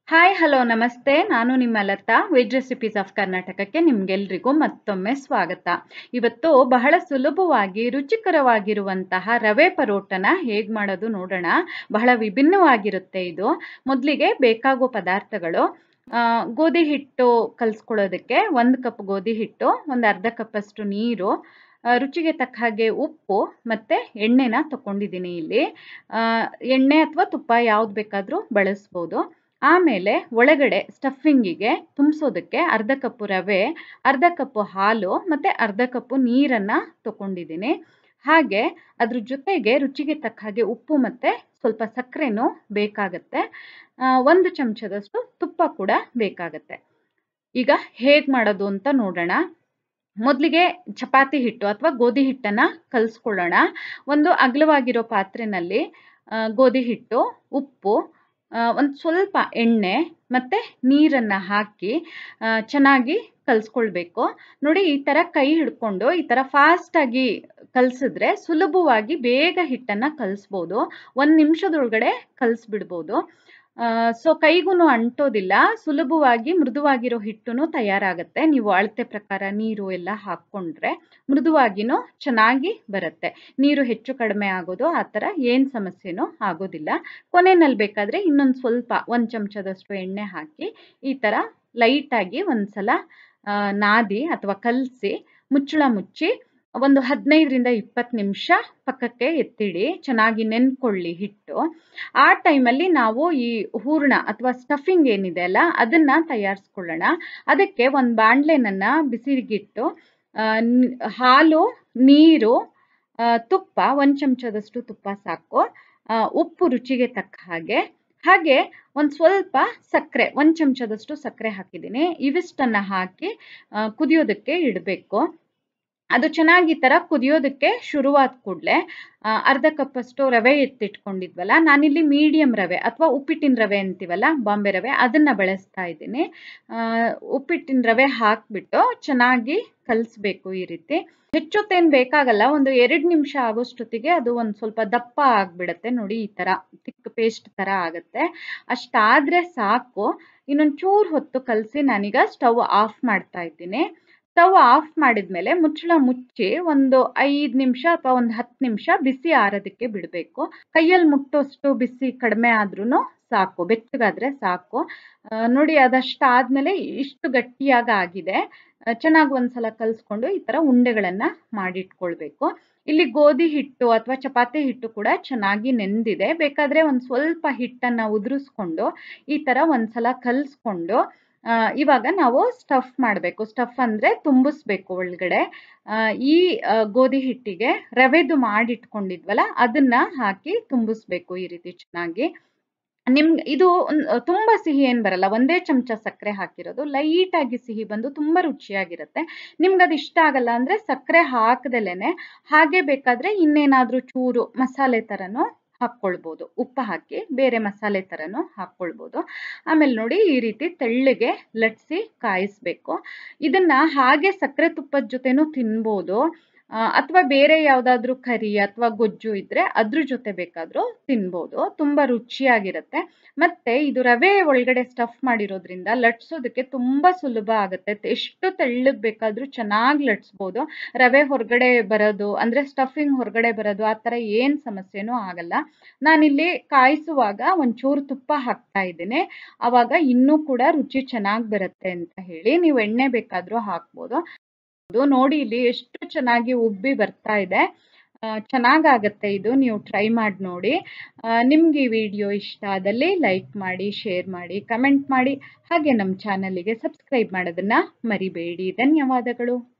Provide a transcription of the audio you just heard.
hi hello ನಮಸ್ತೆ ನಾನು ನಿಮ್ಮ ಲತಾ ವೆಜ್ ರೆಸಿಪೀಸ್ ಆಫ್ ಕರ್ನಾಟಕಕ್ಕೆ ನಿಮ್ಗೆಲ್ರಿಗೂ ಮತ್ತೊಮ್ಮೆ ಸ್ವಾಗತ ಇವತ್ತು ಬಹಳ ಸುಲಭವಾಗಿ ರುಚಿಕರವಾಗಿರುವಂತಹ ರವೆ ಪರೋಟನ ಹೇಗೆ ಮಾಡೋದು ನೋಡೋಣ ಬಹಳ ವಿಭಿನ್ನವಾಗಿರುತ್ತೆ ಇದು ಮೊದಲಿಗೆ ಬೇಕಾಗೋ ಪದಾರ್ಥಗಳು ಆ, ಗೋಧಿ ಹಿಟ್ಟು ಕಲಿಸ್ಕೊಳ್ಳೋದಕ್ಕೆ ಒಂದು ಕಪ್ ಗೋಧಿ ಹಿಟ್ಟು ಒಂದು ಅರ್ಧ ಕಪ್ಪಷ್ಟು ನೀರು ಆ, ರುಚಿಗೆ ತಕ್ಕ ಹಾಗೆ ಉಪ್ಪು ಮತ್ತು ಎಣ್ಣೆನ ತಗೊಂಡಿದ್ದೀನಿ ಇಲ್ಲಿ ಆ, ಎಣ್ಣೆ ಅಥವಾ ತುಪ್ಪ ಯಾವ್ದು ಬೇಕಾದರೂ ಬಳಸ್ಬೋದು ಆಮೇಲೆ ಒಳಗಡೆ ಸ್ಟಫಿಂಗಿಗೆ ತುಂಬಿಸೋದಕ್ಕೆ ಅರ್ಧ ಕಪ್ಪು ರವೆ ಅರ್ಧ ಕಪ್ಪು ಹಾಲು ಮತ್ತು ಅರ್ಧ ಕಪ್ಪು ನೀರನ್ನು ತಗೊಂಡಿದ್ದೀನಿ ಹಾಗೆ ಅದ್ರ ಜೊತೆಗೆ ರುಚಿಗೆ ತಕ್ಕ ಹಾಗೆ ಉಪ್ಪು ಮತ್ತು ಸ್ವಲ್ಪ ಸಕ್ಕರೆನೂ ಬೇಕಾಗತ್ತೆ ಆ, ಒಂದು ಚಮಚದಷ್ಟು ತುಪ್ಪ ಕೂಡ ಬೇಕಾಗತ್ತೆ ಈಗ ಹೇಗೆ ಮಾಡೋದು ಅಂತ ನೋಡೋಣ ಮೊದಲಿಗೆ ಚಪಾತಿ ಹಿಟ್ಟು ಅಥವಾ ಗೋಧಿ ಹಿಟ್ಟನ್ನು ಕಲಿಸ್ಕೊಳ್ಳೋಣ ಒಂದು ಅಗಲವಾಗಿರೋ ಪಾತ್ರೆನಲ್ಲಿ ಆ, ಗೋಧಿ ಹಿಟ್ಟು ಉಪ್ಪು ಒಂದು ಸ್ವಲ್ಪ ಎಣ್ಣೆ ಮತ್ತು ನೀರನ್ನು ಹಾಕಿ ಆ, ಚೆನ್ನಾಗಿ ಕಲಿಸ್ಕೊಳ್ಬೇಕು ನೋಡಿ ಈ ಥರ ಕೈ ಹಿಡ್ಕೊಂಡು ಈ ಥರ ಫಾಸ್ಟಾಗಿ ಕಲಿಸಿದ್ರೆ ಸುಲಭವಾಗಿ ಬೇಗ ಹಿಟ್ಟನ್ನು ಕಲಿಸ್ಬೋದು ಒಂದು ನಿಮಿಷದೊಳಗಡೆ ಕಲಿಸ್ಬಿಡ್ಬೋದು ಸೊ ಕೈಗೂ ಅಂಟೋದಿಲ್ಲ ಸುಲಭವಾಗಿ ಮೃದುವಾಗಿರೋ ಹಿಟ್ಟು ತಯಾರಾಗುತ್ತೆ ನೀವು ಅಳತೆ ಪ್ರಕಾರ ನೀರು ಎಲ್ಲ ಹಾಕ್ಕೊಂಡ್ರೆ ಮೃದುವಾಗಿನೂ ಚೆನ್ನಾಗಿ ಬರುತ್ತೆ ನೀರು ಹೆಚ್ಚು ಕಡಿಮೆ ಆಗೋದು ಆ ಥರ ಏನು ಸಮಸ್ಯೆನೂ ಆಗೋದಿಲ್ಲ ಕೊನೆಯಲ್ಲಿ ಬೇಕಾದರೆ ಇನ್ನೊಂದು ಸ್ವಲ್ಪ ಒಂದು ಚಮಚದಷ್ಟು ಎಣ್ಣೆ ಹಾಕಿ ಈ ಥರ ಲೈಟಾಗಿ ಒಂದು ಸಲ ಆ, ನಾದಿ ಅಥವಾ ಕಲಸಿ ಮುಚ್ಚಳ ಮುಚ್ಚಿ ಒಂದು ಹದಿನೈದರಿಂದ ಇಪ್ಪತ್ತು ನಿಮಿಷ ಪಕ್ಕಕ್ಕೆ ಎತ್ತಿಡಿ ಚೆನ್ನಾಗಿ ನೆನ್ಕೊಳ್ಳಿ ಹಿಟ್ಟು ಆ ಟೈಮಲ್ಲಿ ನಾವು ಈ ಹೂರ್ಣ ಅಥವಾ ಸ್ಟಫಿಂಗ್ ಏನಿದೆ ಅಲ್ಲ ಅದನ್ನು ತಯಾರಿಸ್ಕೊಳ್ಳೋಣ ಅದಕ್ಕೆ ಒಂದು ಬಾಣಲೆನನ್ನು ಬಿಸಿಗಿಟ್ಟು ಆ, ನ್- ಹಾಲು ನೀರು ಆ, ತುಪ್ಪ ಒಂದು ಚಮಚದಷ್ಟು ತುಪ್ಪ ಸಾಕು ಆ, ಉಪ್ಪು ರುಚಿಗೆ ತಕ್ಕ ಹಾಗೆ ಹಾಗೆ ಒಂದು ಸ್ವಲ್ಪ ಸಕ್ಕರೆ ಒಂದು ಚಮಚದಷ್ಟು ಸಕ್ಕರೆ ಹಾಕಿದ್ದೀನಿ ಇವಿಷ್ಟನ್ನು ಹಾಕಿ ಆ, ಕುದಿಯೋದಕ್ಕೆ ಇಡಬೇಕು ಅದು ಚೆನ್ನಾಗಿ ಈ ಥರ ಕುದಿಯೋದಕ್ಕೆ ಶುರುವಾದ ಕೂಡಲೇ ಅರ್ಧ ಕಪ್ಪಷ್ಟು ರವೆ ಎತ್ತಿಟ್ಕೊಂಡಿದ್ವಲ್ಲ ನಾನಿಲ್ಲಿ ಮೀಡಿಯಮ್ ರವೆ ಅಥವಾ ಉಪ್ಪಿಟ್ಟಿನ ರವೆ ಅಂತೀವಲ್ಲ ಬಾಂಬೆ ರವೆ ಅದನ್ನು ಬಳಸ್ತಾ ಇದ್ದೀನಿ ಆ, ಉಪ್ಪಿಟ್ಟಿನ ರವೆ ಹಾಕಿಬಿಟ್ಟು ಚೆನ್ನಾಗಿ ಕಲಿಸ್ಬೇಕು ಈ ರೀತಿ ಹೆಚ್ಚೊತ್ತೇನು ಬೇಕಾಗಲ್ಲ ಒಂದು ಎರಡು ನಿಮಿಷ ಆಗೋಷ್ಟೊತ್ತಿಗೆ ಅದು ಒಂದು ಸ್ವಲ್ಪ ದಪ್ಪ ಆಗಿಬಿಡುತ್ತೆ ನೋಡಿ ಈ ಥರ ತಿಕ್ ಪೇಸ್ಟ್ ಥರ ಆಗುತ್ತೆ ಅಷ್ಟಾದರೆ ಸಾಕು ಇನ್ನೊಂದು ಚೂರು ಹೊತ್ತು ಕಲಸಿ ನಾನೀಗ ಸ್ಟವ್ ಆಫ್ ಮಾಡ್ತಾ ಇದ್ದೀನಿ ಸ್ಟವ್ ಆಫ್ ಮಾಡಿದ್ಮೇಲೆ ಮುಚ್ಚಳ ಮುಚ್ಚಿ ಒಂದು ಐದು ನಿಮಿಷ ಅಥವಾ ಒಂದು ಹತ್ತು ನಿಮಿಷ ಬಿಸಿ ಆರೋದಕ್ಕೆ ಬಿಡಬೇಕು ಕೈಯಲ್ಲಿ ಮುಟ್ಟೋಷ್ಟು ಬಿಸಿ ಕಡಿಮೆ ಆದ್ರೂ ಸಾಕು ಬೆಚ್ಚಗಾದ್ರೆ ಸಾಕು ಆ, ನೋಡಿ ಅದಷ್ಟಾದ್ಮೇಲೆ ಇಷ್ಟು ಗಟ್ಟಿಯಾಗಿ ಆಗಿದೆ ಆ, ಚೆನ್ನಾಗಿ ಒಂದ್ಸಲ ಕಲಿಸ್ಕೊಂಡು ಈ ಥರ ಉಂಡೆಗಳನ್ನು ಮಾಡಿಟ್ಕೊಳ್ಬೇಕು ಇಲ್ಲಿ ಗೋಧಿ ಹಿಟ್ಟು ಅಥವಾ ಚಪಾತಿ ಹಿಟ್ಟು ಕೂಡ ಚೆನ್ನಾಗಿ ನೆಂದಿದೆ ಬೇಕಾದರೆ ಒಂದು ಸ್ವಲ್ಪ ಹಿಟ್ಟನ್ನು ಉದುರಿಸ್ಕೊಂಡು ಈ ಥರ ಒಂದ್ಸಲ ಕಲಿಸ್ಕೊಂಡು ಆ, ಇವಾಗ ನಾವು ಸ್ಟಫ್ ಮಾಡಬೇಕು ಸ್ಟಫ್ ಅಂದರೆ ತುಂಬಿಸ್ಬೇಕು ಒಳಗಡೆ ಆ, ಈ ಆ, ಗೋಧಿ ಹಿಟ್ಟಿಗೆ ರವೆದು ಮಾಡಿಟ್ಕೊಂಡಿದ್ವಲ್ಲ ಅದನ್ನ ಹಾಕಿ ತುಂಬಿಸ್ಬೇಕು ಈ ರೀತಿ ಚೆನ್ನಾಗಿ ನಿಮ್ಗೆ ಇದು ಒಂದ್- ತುಂಬಾ ಸಿಹಿ ಏನು ಬರಲ್ಲ ಒಂದೇ ಚಮಚ ಸಕ್ಕರೆ ಹಾಕಿರೋದು ಲೈಟಾಗಿ ಸಿಹಿ ಬಂದು ತುಂಬಾ ರುಚಿಯಾಗಿರುತ್ತೆ ನಿಮ್ಗೆ ಅದು ಇಷ್ಟ ಆಗಲ್ಲ ಅಂದರೆ ಸಕ್ಕರೆ ಹಾಕದಲೇನೆ ಹಾಗೆ ಬೇಕಾದರೆ ಇನ್ನೇನಾದರೂ ಚೂರು ಮಸಾಲೆ ಥರನೂ ಹಾಕ್ಕೊಳ್ಬೋದು ಉಪ್ಪು ಹಾಕಿ ಬೇರೆ ಮಸಾಲೆ ಥರನೂ ಹಾಕ್ಕೊಳ್ಬೋದು ಆಮೇಲೆ ನೋಡಿ ಈ ರೀತಿ ತೆಳ್ಳಗೆ ಲಟ್ಸಿ ಕಾಯಿಸ್ಬೇಕು ಇದನ್ನ ಹಾಗೆ ಸಕ್ಕರೆ ತುಪ್ಪದ ಜೊತೆನೂ ತಿನ್ಬೋದು ಅಥವಾ ಬೇರೆ ಯಾವುದಾದ್ರೂ ಕರಿ ಅಥವಾ ಗೊಜ್ಜು ಇದ್ರೆ ಅದ್ರ ಜೊತೆ ಬೇಕಾದರೂ ತಿನ್ಬೋದು ತುಂಬ ರುಚಿಯಾಗಿರುತ್ತೆ ಮತ್ತೆ ಇದು ರವೆ ಒಳಗಡೆ ಸ್ಟಫ್ ಮಾಡಿರೋದ್ರಿಂದ ಲಟ್ಸೋದಕ್ಕೆ ತುಂಬ ಸುಲಭ ಆಗುತ್ತೆ ತೆ- ಎಷ್ಟು ತೆಳ್ಳಗೆ ಬೇಕಾದರೂ ಚೆನ್ನಾಗಿ ಲಟ್ಸ್ಬೋದು ರವೆ ಹೊರಗಡೆ ಬರೋದು ಅಂದರೆ ಸ್ಟಫಿಂಗ್ ಹೊರಗಡೆ ಬರೋದು ಆ ಥರ ಏನು ಸಮಸ್ಯೆನೂ ಆಗಲ್ಲ ನಾನಿಲ್ಲಿ ಕಾಯಿಸುವಾಗ ಒಂಚೂರು ತುಪ್ಪ ಹಾಕ್ತಾ ಇದ್ದೀನಿ ಆವಾಗ ಇನ್ನೂ ಕೂಡ ರುಚಿ ಚೆನ್ನಾಗಿ ಬರುತ್ತೆ ಅಂತ ಹೇಳಿ ನೀವು ಎಣ್ಣೆ ಬೇಕಾದರೂ ಹಾಕ್ಬೋದು ಅದು ನೋಡಿ ಇಲ್ಲಿ ಎಷ್ಟು ಚೆನ್ನಾಗಿ ಉಬ್ಬಿ ಬರ್ತಾ ಇದೆ ಆ, ಚೆನ್ನಾಗಾಗತ್ತೆ ಇದು ನೀವು ಟ್ರೈ ಮಾಡಿ ನೋಡಿ ಆ, ನಿಮ್ಗೆ ಈ ವಿಡಿಯೋ ಇಷ್ಟ ಆದಲ್ಲಿ ಲೈಕ್ ಮಾಡಿ ಶೇರ್ ಮಾಡಿ ಕಮೆಂಟ್ ಮಾಡಿ ಹಾಗೆ ನಮ್ಮ ಚಾನಲಿಗೆ ಸಬ್ಸ್ಕ್ರೈಬ್ ಮಾಡೋದನ್ನ ಮರಿಬೇಡಿ ಧನ್ಯವಾದಗಳು